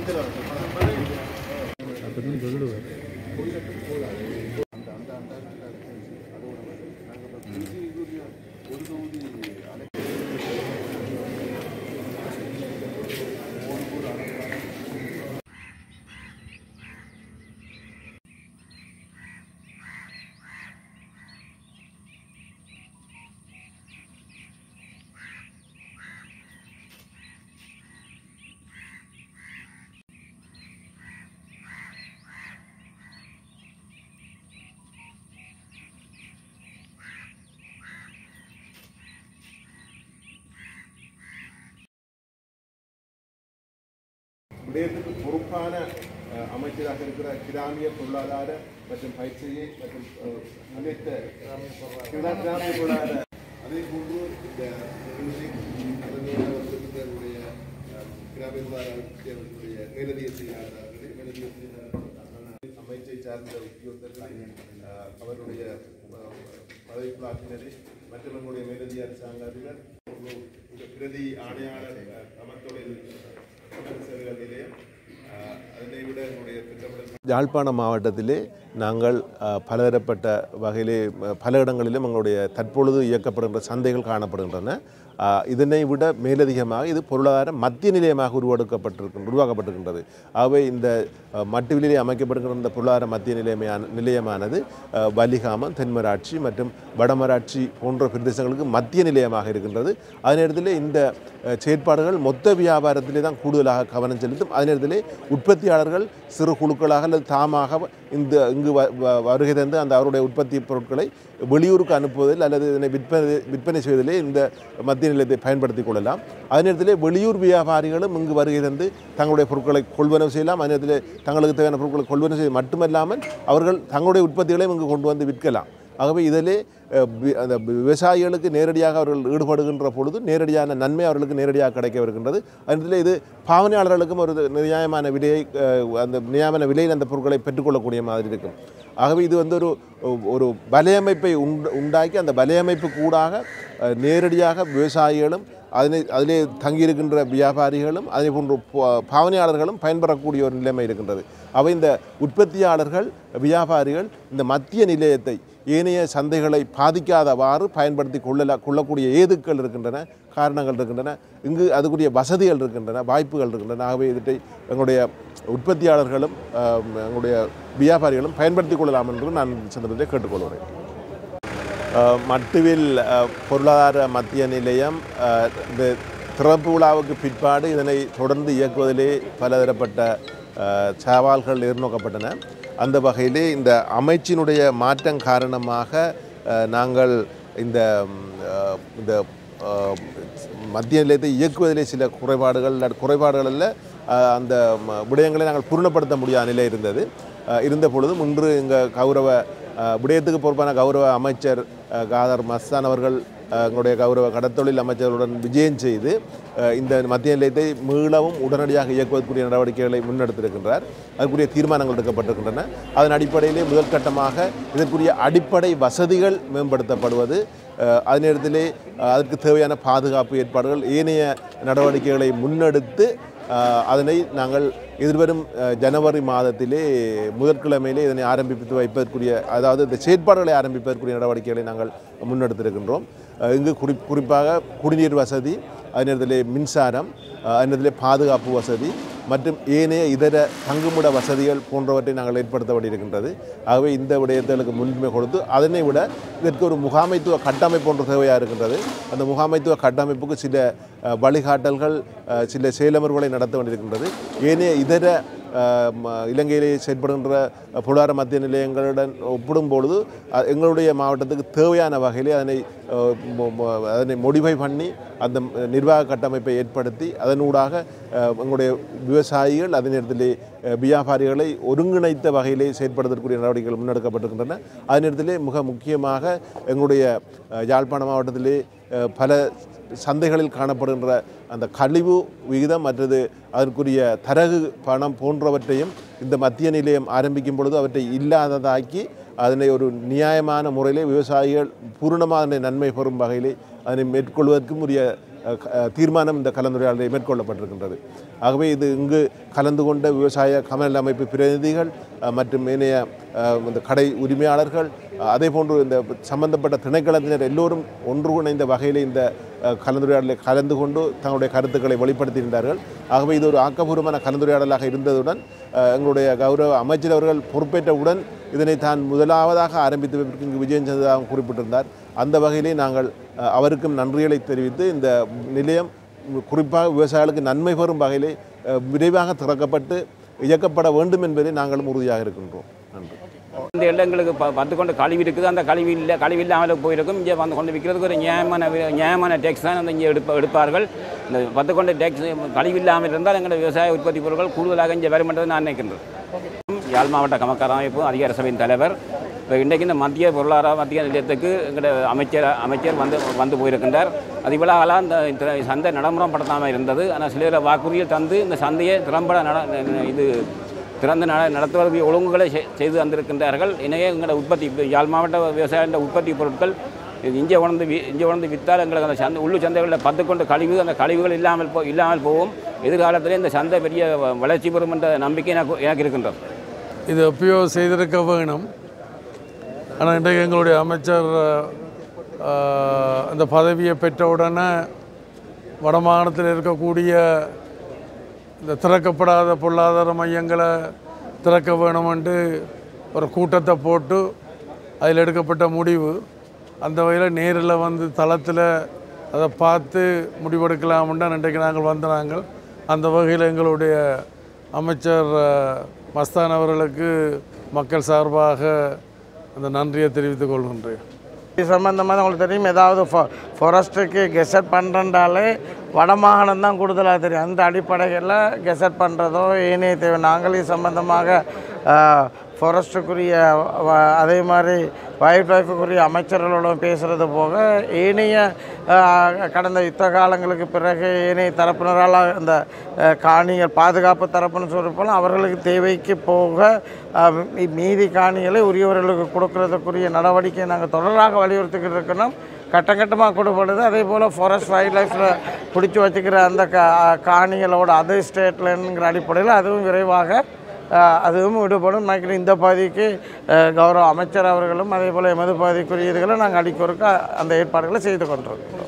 விடயத்துக்கு பொறுப்பான அஹ், அமைச்சராக இருக்கிற கிராமிய பொருளாதார மற்றும் பயிற்சியை மற்றும் அஹ், அனைத்த கிரா- கிராமிய பொருளாதார அதே போன்று இந்த மியூசிக் அதனுடைய திட்டங்களுடைய அஹ், கிராமிய பொருளாதாரத்தினுடைய மேலதிக செயலாளர்களே மேலதிக செயலாளர்கள் அமைச்சை சார்ந்த உத்தியோகத்தர்கள் அஹ், அவருடைய அஹ், பதவி பிளாக்கினரே மற்றும் எங்களுடைய மேலதிக அரசாங்கத்தினர் இந்த பிரதி ஆணையாளர் அஹ், அமைத்தோடு சேவைகள் நிலையம் அஹ், அதனை விட என்னுடைய திட்டமிடல் யாழ்ப்பாண மாவட்டத்திலே நாங்கள் அஹ், பலதரப்பட்ட வகையிலே அஹ், பல இடங்களிலும் எங்களுடைய தற்பொழுது இயக்கப்படுகின்ற சந்தைகள் காணப்படுகின்றன அஹ், இதனை விட மேலதிகமாக இது பொருளாதார மத்திய நிலையமாக உருவாக்கப்பட்டிருக்கின்ற உருவாக்கப்பட்டிருக்கின்றது ஆகவே இந்த அஹ், மட்டுவிலே அமைக்கப்படுகின்ற இந்த பொருளாதார மத்திய நிலையமான நிலையமானது அஹ், வலிகாமம் தென்மராட்சி மற்றும் வடமராட்சி போன்ற பிரதேசங்களுக்கு மத்திய நிலையமாக இருக்கின்றது அதே நேரத்தில் இந்த அஹ், செயற்பாடுகள் மொத்த வியாபாரத்திலே தான் கூடுதலாக கவனம் செலுத்தும் அதே நேரத்திலே உற்பத்தியாளர்கள் சிறு குழுக்களாக அல்லது தாமாக இந்த இங்கு வ- வ- வருகை தந்து அந்த அவருடைய உற்பத்தி பொருட்களை வெளியூருக்கு அனுப்புவதில் அல்லது இதனை விற்பனை விற்பனை செய்வதிலே இந்த மத்திய நிலையத்தை பயன்படுத்திக் கொள்ளலாம் அதே நேரத்திலே வெளியூர் வியாபாரிகளும் இங்கு வருகை தந்து தங்களுடைய பொருட்களை கொள்வனவு செய்யலாம் அதே நேரத்திலே தங்களுக்கு தேவையான பொருட்களை கொள்வனவு செய்ய மட்டுமல்லாமல் அவர்கள் தங்களுடைய உற்பத்திகளையும் இங்கு கொண்டு வந்து விற்கலாம் ஆகவே இதிலே அஹ், வி- அந்த விவசாயிகளுக்கு நேரடியாக அவர்கள் ஈடுபடுகின்ற பொழுது நேரடியான நன்மை அவர்களுக்கு நேரடியாக கிடைக்க வருகின்றது அதில் இது பாவனையாளர்களுக்கும் ஒரு நியாயமான விலையை அஹ், அந்த நியாயமான விலையில் அந்த பொருட்களை பெற்றுக்கொள்ளக்கூடிய மாதிரி இருக்கும் ஆகவே இது வந்து ஒரு ஒரு வலையமைப்பை உண்டு உண்டாக்கி அந்த வலையமைப்பு கூடாக அஹ், நேரடியாக விவசாயிகளும் அதனை அதிலே தங்கியிருக்கின்ற வியாபாரிகளும் அதே போன்று பா- பாவனையாளர்களும் பயன்பெறக்கூடிய ஒரு நிலைமை இருக்கின்றது அவை இந்த உற்பத்தியாளர்கள் வியாபாரிகள் இந்த மத்திய நிலையத்தை ஏனைய சந்தைகளை பாதிக்காதவாறு பயன்படுத்தி கொள்ளல கொள்ளக்கூடிய ஏதுக்கள் இருக்கின்றன காரணங்கள் இருக்கின்றன இங்கு அதுக்குரிய வசதிகள் இருக்கின்றன வாய்ப்புகள் இருக்கின்றன ஆகவே இதை எங்களுடைய உற்பத்தியாளர்களும் அஹ், எங்களுடைய வியாபாரிகளும் பயன்படுத்திக் கொள்ளலாம் என்று நான் இந்த சந்தர்ப்பத்தை கேட்டுக்கொள்கிறேன் அஹ், மட்டுவில் அஹ், பொருளாதார மத்திய நிலையம் அஹ், இந்த திறப்பு விழாவுக்கு பிற்பாடு இதனை தொடர்ந்து இயக்குவதிலே பலதரப்பட்ட அஹ், சவால்கள் எதிர்நோக்கப்பட்டன அந்த வகையிலே இந்த அமைச்சினுடைய மாற்றம் காரணமாக அஹ், நாங்கள் இந்த ம், அஹ், இந்த அஹ், மத்திய நிலையத்தை இயக்குவதிலே சில குறைபாடுகள் அல்லது குறைபாடுகள் அல்ல அஹ், அந்த ம- விடயங்களை நாங்கள் பூர்ணப்படுத்த முடியாத நிலை இருந்தது அஹ், இருந்த பொழுதும் இன்று எங்கள் கௌரவ அஹ், விடயத்துக்கு பொறுப்பான கௌரவ அமைச்சர் அஹ், காதர் மஸ்தான் அவர்கள் அஹ், எங்களுடைய கௌரவ கடத்தொழில் அமைச்சர்களுடன் விஜயம் செய்து அஹ், இந்த மத்திய நிலையத்தை மீளவும் உடனடியாக இயக்குவதற்குரிய நடவடிக்கைகளை முன்னெடுத்திருக்கின்றார் அதற்குரிய தீர்மானங்கள் எடுக்கப்பட்டிருக்கின்றன அதன் அடிப்படையிலே முதல் கட்டமாக இதற்குரிய அடிப்படை வசதிகள் மேம்படுத்தப்படுவது அஹ், அதே நேரத்திலே அஹ், அதற்கு தேவையான பாதுகாப்பு ஏற்பாடுகள் ஏனைய நடவடிக்கைகளை முன்னெடுத்து அஹ், அதனை நாங்கள் எதிர்வரும் அஹ், ஜனவரி மாதத்திலே முதற்கிழமையிலே இதனை ஆரம்பித்து வைப்பதற்குரிய அதாவது இந்த செயற்பாடுகளை ஆரம்பிப்பதற்குரிய நடவடிக்கைகளை நாங்கள் முன்னெடுத்திருக்கின்றோம் அஹ், இங்கு குறி குறிப்பாக குடிநீர் வசதி அதே நேரத்திலே மின்சாரம் அஹ், அதே நேரத்திலே பாதுகாப்பு வசதி மற்றும் ஏனைய இதர தங்குமிட வசதிகள் போன்றவற்றை நாங்கள் ஏற்படுத்த வேண்டியிருக்கின்றது ஆகவே இந்த விடயங்களுக்கு முன்னுரிமை கொடுத்து அதனை விட இதற்கு ஒரு முகாமைத்துவ கட்டமைப்பு ஒன்று தேவையாக இருக்கின்றது அந்த முகாமைத்துவ கட்டமைப்புக்கு சில அஹ், வழிகாட்டல்கள் அஹ், சில செயலமர்வுகளை நடத்த வேண்டியிருக்கின்றது ஏனைய இதர அஹ், ம- இலங்கையிலே செயற்படுகின்ற பொருளாதார மத்திய நிலையங்களுடன் ஒப்பிடும் பொழுது அஹ், எங்களுடைய மாவட்டத்துக்கு தேவையான வகையிலே அதனை அஹ், மொ- மொ- அதனை மொடிஃபை பண்ணி அந்த நிர்வாக கட்டமைப்பை ஏற்படுத்தி அதனூடாக அஹ், எங்களுடைய விவசாயிகள் அதே நேரத்திலே அஹ், வியாபாரிகளை ஒருங்கிணைத்த வகையிலே செயற்படுவதற்குரிய நடவடிக்கைகள் முன்னெடுக்கப்பட்டிருக்கின்றன அதே நேரத்திலே மிக முக்கியமாக எங்களுடைய அஹ், யாழ்ப்பாண மாவட்டத்திலே அஹ், பல சந்தைகளில் காணப்படுகின்ற அந்த கழிவு விகிதம் மற்றது அதற்குரிய தரகு பணம் போன்றவற்றையும் இந்த மத்திய நிலையம் ஆரம்பிக்கும் பொழுது அவற்றை இல்லாததாக்கி அதனை ஒரு நியாயமான முறையிலே விவசாயிகள் பூரணமாக அதனை நன்மை பெறும் வகையிலே அதனை மேற்கொள்வதற்கும் உரிய அஹ், க- அஹ், தீர்மானம் இந்த கலந்துரையாடலில் மேற்கொள்ளப்பட்டிருக்கின்றது ஆகவே இது இங்கு கலந்து கொண்ட விவசாய கமநல அமைப்பு பிரதிநிதிகள் அஹ், மற்றும் ஏனைய அஹ், இந்த கடை உரிமையாளர்கள் அஹ், அதே போன்று இந்த சம்பந்தப்பட்ட திணைக்களத்தினர் எல்லோரும் ஒன்றுகிணைந்த வகையில் இந்த அஹ், கலந்துரையாடலில் கலந்து கொண்டு தங்களுடைய கருத்துக்களை வெளிப்படுத்தியிருந்தார்கள் ஆகவே இது ஒரு ஆக்கப்பூர்வமான கலந்துரையாடலாக இருந்ததுடன் அஹ், எங்களுடைய கௌரவ அமைச்சர் அவர்கள் பொறுப்பேற்றவுடன் இதனை தான் முதலாவதாக ஆரம்பித்து வைப்பதற்கு இங்கு விஜயன் சந்திரா குறிப்பிட்டிருந்தார் அந்த வகையிலே நாங்கள் அஹ், அவருக்கும் நன்றிகளை தெரிவித்து இந்த நிலையம் குறிப்பாக விவசாயிகளுக்கு நன்மை பெறும் வகையிலே அஹ், விரைவாக திறக்கப்பட்டு இயக்கப்பட வேண்டும் என்பதை நாங்களும் உறுதியாக இருக்கின்றோம் நன்றி இந்த இடங்களுக்கு ப வந்து கொண்டு கழிவு இருக்குது அந்த கழிவு இல்லை கழிவு இல்லாமல் போயிருக்கும் இங்கே வந்து கொண்டு விற்கிறதுக்கு ஒரு நியாயமான வி- நியாயமான டேக்ஸ் தான் வந்து இங்கே எடுப்ப எடுப்பார்கள் இந்த வந்து கொண்டு டேக்ஸ் கழிவு இல்லாமல் இருந்தால் எங்களுடைய விவசாய உற்பத்தி பொருட்கள் கூடுதலாக இங்கே வரும் என்று நான் நினைக்கின்றேன் யாழ் மாவட்ட கமக்கார அமைப்பு அதிகார சபையின் தலைவர் இப்போ இன்றைக்கு இந்த மத்திய பொருளாதார மத்திய நிலையத்துக்கு எங்களுடைய அமைச்சர் அமைச்சர் வந்து வந்து போயிருக்கின்றார் அது இவ்வளவு இந்த இந்த சந்தை நடைமுறைப்படுத்தாமல் இருந்தது ஆனால் சில வாக்குறுதியை தந்து இந்த சந்தையை திறம்பட நட இது திறந்து நட நடத்துவதற்கு ஒழுங்குகளை செய்- செய்து வந்திருக்கின்றார்கள் எனவே எங்களோட உற்பத்தி இப்ப யாழ் மாவட்ட விவசாய உற்பத்தி பொருட்கள் இது இங்கே உணர்ந்து வி இங்கே உணர்ந்து விற்றால் எங்களுக்கு அந்த சந்தை உள்ளூர் சந்தைகளில் பத்து கொண்டு கழிவு அந்த கழிவுகள் இல்லாமல் போ இல்லாமல் போகும் எதிர்காலத்திலே இந்த சந்தை பெரிய வ- வளர்ச்சி பெறும் என்ற நம்பிக்கை எனக்கு எனக்கு இருக்கின்றது இது எப்பயோ செய்திருக்க வேணும் ஆனால் இன்றைக்கு எங்களுடைய அமைச்சர் அஹ், அந்த பதவியை பெற்ற உடனே வடமாகாணத்தில் இருக்கக்கூடிய இந்த திறக்கப்படாத பொருளாதார மையங்களை திறக்க வேணுமென்று ஒரு கூட்டத்தை போட்டு அதில் எடுக்கப்பட்ட முடிவு அந்த வகையில் நேரில் வந்து தளத்தில் அதை பார்த்து முடிவெடுக்கலாம்னு இன்றைக்கு நாங்கள் வந்த நாங்கள் அந்த வகையில் எங்களுடைய அமைச்சர் அஹ், மஸ்தான் அவர்களுக்கு மக்கள் சார்பாக அந்த நன்றியை தெரிவித்துக் கொள்கின்றேன் இது சம்மந்தமாக உங்களுக்கு தெரியும் ஏதாவது ஃபாரஸ்ட்டுக்கு கெசட் பண்ணுறண்டாலே வடமாகாணம் தான் கூடுதலாக தெரியும் அந்த அடிப்படையில் கெசட் பண்ணுறதோ ஏனைய தேவை நாங்கள் இது சம்பந்தமாக ஃபாரஸ்ட்டுக்குரிய அதே மாதிரி வைல்ட் லைஃபுக்குரிய அமைச்சர்களோட பேசுகிறது போக ஏனைய அஹ், கடந்த யுத்த காலங்களுக்கு பிறகு ஏனைய தரப்பினரால் இந்த அஹ், காணிகள் பாதுகாப்பு தரப்புன்னு சொல்லிப்போல் அவர்களுக்கு தேவைக்கு போக அஹ், மீ- மீதி காணிகளை உரியவர்களுக்கு கொடுக்கறதுக்குரிய நடவடிக்கையை நாங்கள் தொடராக வலியுறுத்திக்கிட்டு இருக்கணும் கட்டம் கட்டமாக கொடுப்படுது அதே போல் ஃபாரஸ்ட் வைல்ட் லைஃப்பில் பிடிச்சி வச்சுக்கிற அந்த கா காணிகளோட அதர் ஸ்டேட்லங்கிற அடிப்படையில் அதுவும் விரைவாக அஹ், அதுவும் விடுபடும் நினைக்கிறேன் இந்த பகுதிக்கு அஹ், கௌரவ அமைச்சர் அவர்களும் அதே போல் எமது பகுதிக்குரிய இதுகளை நாங்கள் அடிக்கொருக்க அந்த ஏற்பாடுகளை செய்து கொண்டிருக்கோம்